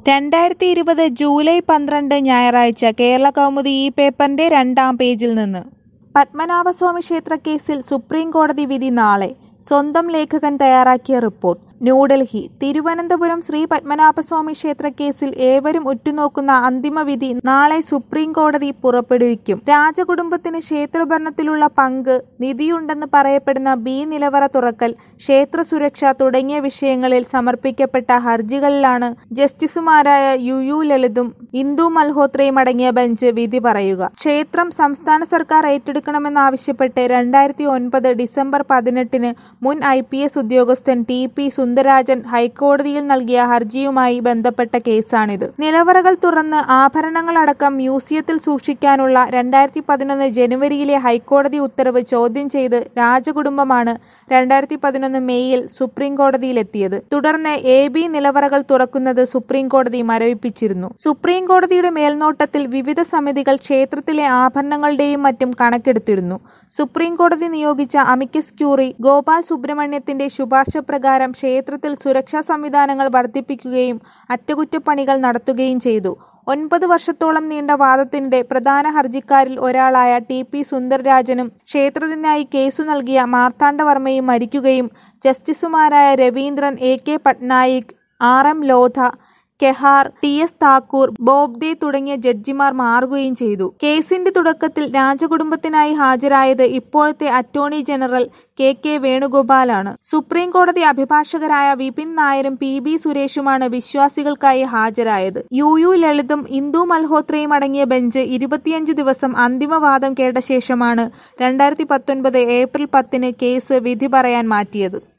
രണ്ടായിരത്തി ഇരുപത് ജൂലൈ പന്ത്രണ്ട് ഞായറാഴ്ച കേരള കൗമുദി ഈ പേപ്പറിന്റെ രണ്ടാം പേജിൽ നിന്ന് പത്മനാഭസ്വാമി ക്ഷേത്ര കേസിൽ സുപ്രീം കോടതി വിധി നാളെ സ്വന്തം ലേഖകൻ തയ്യാറാക്കിയ റിപ്പോർട്ട് ന്യൂഡൽഹി തിരുവനന്തപുരം ശ്രീ പത്മനാഭസ്വാമി ക്ഷേത്ര കേസിൽ ഏവരും ഉറ്റുനോക്കുന്ന അന്തിമ വിധി നാളെ സുപ്രീം കോടതി പുറപ്പെടുവിക്കും രാജകുടുംബത്തിന് ക്ഷേത്രഭരണത്തിലുള്ള പങ്ക് നിധിയുണ്ടെന്ന് പറയപ്പെടുന്ന ബി നിലവറ തുറക്കൽ ക്ഷേത്ര സുരക്ഷ തുടങ്ങിയ വിഷയങ്ങളിൽ സമർപ്പിക്കപ്പെട്ട ഹർജികളിലാണ് ജസ്റ്റിസുമാരായ യു യു ലളിതും ഇന്ദു മൽഹോത്രയും അടങ്ങിയ ബെഞ്ച് വിധി പറയുക ക്ഷേത്രം സംസ്ഥാന സർക്കാർ ഏറ്റെടുക്കണമെന്നാവശ്യപ്പെട്ട് രണ്ടായിരത്തി ഒൻപത് ഡിസംബർ പതിനെട്ടിന് മുൻ ഐ പി എസ് ഉദ്യോഗസ്ഥൻ ടി പി സുന്ദരാജൻ ഹൈക്കോടതിയിൽ നൽകിയ ഹർജിയുമായി ബന്ധപ്പെട്ട കേസാണിത് നിലവറകൾ തുറന്ന് ആഭരണങ്ങളടക്കം മ്യൂസിയത്തിൽ സൂക്ഷിക്കാനുള്ള രണ്ടായിരത്തി പതിനൊന്ന് ജനുവരിയിലെ ഹൈക്കോടതി ഉത്തരവ് ചോദ്യം ചെയ്ത് രാജകുടുംബമാണ് രണ്ടായിരത്തി പതിനൊന്ന് മെയ്യിൽ സുപ്രീം കോടതിയിലെത്തിയത് തുടർന്ന് എ ബി നിലവറകൾ തുറക്കുന്നത് സുപ്രീം കോടതി മരവിപ്പിച്ചിരുന്നു സുപ്രീം കോടതിയുടെ മേൽനോട്ടത്തിൽ വിവിധ സമിതികൾ ക്ഷേത്രത്തിലെ ആഭരണങ്ങളുടെയും മറ്റും കണക്കെടുത്തിരുന്നു സുപ്രീം കോടതി നിയോഗിച്ച അമിക്കസ് ക്യൂറി ഗോപാൽ സുബ്രഹ്മണ്യത്തിന്റെ ശുപാർശ പ്രകാരം ക്ഷേത്രത്തിൽ സുരക്ഷാ സംവിധാനങ്ങൾ വർദ്ധിപ്പിക്കുകയും അറ്റകുറ്റപ്പണികൾ നടത്തുകയും ചെയ്തു ഒൻപത് വർഷത്തോളം നീണ്ട വാദത്തിനിടെ പ്രധാന ഹർജിക്കാരിൽ ഒരാളായ ടി പി സുന്ദർരാജനും ക്ഷേത്രത്തിനായി കേസു നൽകിയ മാർത്താണ്ഡവർമ്മയും മരിക്കുകയും ജസ്റ്റിസുമാരായ Raveendran A K Patnaik R M Lodha Khehar T S Thakur Bobde തുടങ്ങിയ ജഡ്ജിമാർ മാറുകയും ചെയ്തു കേസിന്റെ തുടക്കത്തിൽ രാജകുടുംബത്തിനായി ഹാജരായത് ഇപ്പോഴത്തെ അറ്റോർണി ജനറൽ കെ കെ വേണുഗോപാലാണ് സുപ്രീം കോടതി അഭിഭാഷകരായ വിപിൻ നായരും പി ബി സുരേഷുമാണ് വിശ്വാസികൾക്കായി ഹാജരായത് യു യു ലളിതും ഇന്ദു മൽഹോത്രയും അടങ്ങിയ ബെഞ്ച് ഇരുപത്തിയഞ്ച് ദിവസം അന്തിമവാദം കേട്ട ശേഷമാണ് രണ്ടായിരത്തി പത്തൊൻപത് ഏപ്രിൽ പത്തിന് കേസ് വിധി പറയാൻ മാറ്റിയത്